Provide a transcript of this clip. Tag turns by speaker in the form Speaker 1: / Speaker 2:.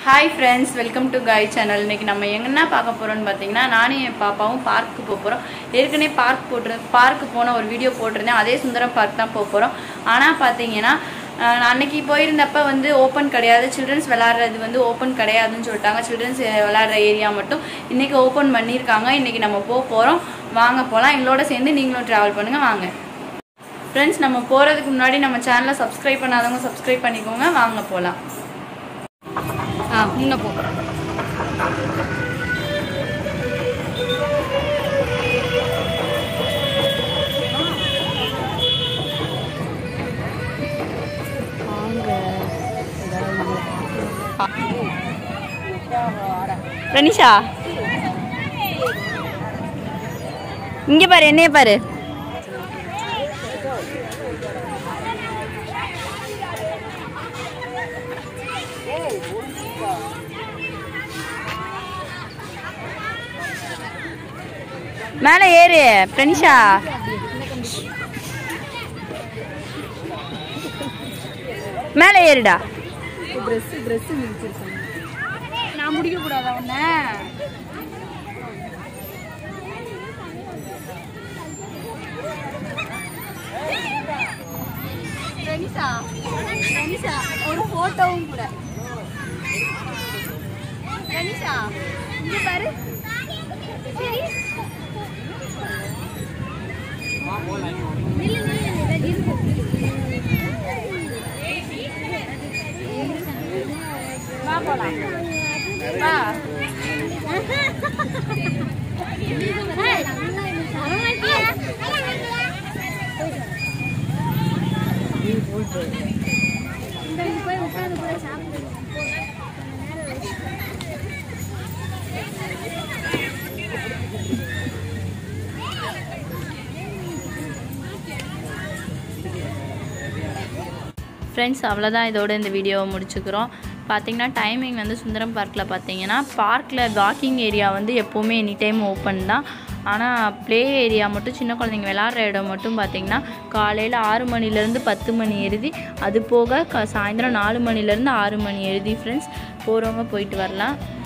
Speaker 1: Hi friends welcome to காய் channel இன்னைக்கு நம்ம எங்கன்னா பார்க்க போகிறோம்னு பார்த்தீங்கன்னா நானும் என் பாப்பாவும் பார்க்கு போக போகிறோம் ஏற்கனவே பார்க் போட்டு பார்க்கு போன ஒரு வீடியோ போட்டிருந்தேன் அதே சுந்தரம் பார்க் தான் போக போகிறோம் ஆனால் பார்த்தீங்கன்னா அஹ், நான் அன்னைக்கு போயிருந்தப்ப வந்து ஓப்பன் கிடையாது சில்ட்ரன்ஸ் விளாட்றது வந்து ஓப்பன் கிடையாதுன்னு சொல்லிட்டாங்க சில்ட்ரன்ஸ் விளாட்ற ஏரியா மட்டும் இன்னைக்கு ஓப்பன் பண்ணியிருக்காங்க இன்னைக்கு நம்ம போக போகிறோம் வாங்க போகலாம் எங்களோட சேர்ந்து நீங்களும் ட்ராவல் பண்ணுங்கள் வாங்க ஃப்ரெண்ட்ஸ் நம்ம போகிறதுக்கு முன்னாடி நம்ம சேனலை சப்ஸ்கிரைப் பண்ணாதவங்க சப்ஸ்கிரைப் பண்ணிக்கோங்க வாங்க போகலாம் ஆ முன்ன போ ரனிஷா இங்க பாரு என்னைய பாரு மேலே ஏறு பிரனிஷா மேலே ஏறுடா
Speaker 2: ட்ரெஸ் ட்ரெஸ் மிதிச்சிருக்காங்க நான் முடிக்க கூடாதா உன்ன ரெனிஷா ரெனிஷா ஒரு போட்டோவும் கூட ரெனிஷா இங்க பாரு நில்லு, நில்லு, இருக்கு. வா போலாம் வா
Speaker 1: ஃப்ரெண்ட்ஸ் அவ்வளோதான் இதோட இந்த வீடியோவை முடிச்சுக்கிறோம் பார்த்தீங்கன்னா டைமிங் வந்து சுந்தரம் பார்க்கில் பார்த்தீங்கன்னா பார்க்கில் வாக்கிங் ஏரியா வந்து எப்போவுமே எனி டைம் ஓப்பன் தான் ஆனால் ப்ளே ஏரியா மட்டும் சின்ன குழந்தைங்க விளாட்ற இடம் மட்டும் பார்த்தீங்கன்னா காலையில் ஆறு மணிலேருந்து பத்து மணி எழுதி அது போக க சாயந்தரம் நாலு மணிலேருந்து ஆறு மணி எழுதி ஃப்ரெண்ட்ஸ் போகிறவங்க போயிட்டு வரலாம்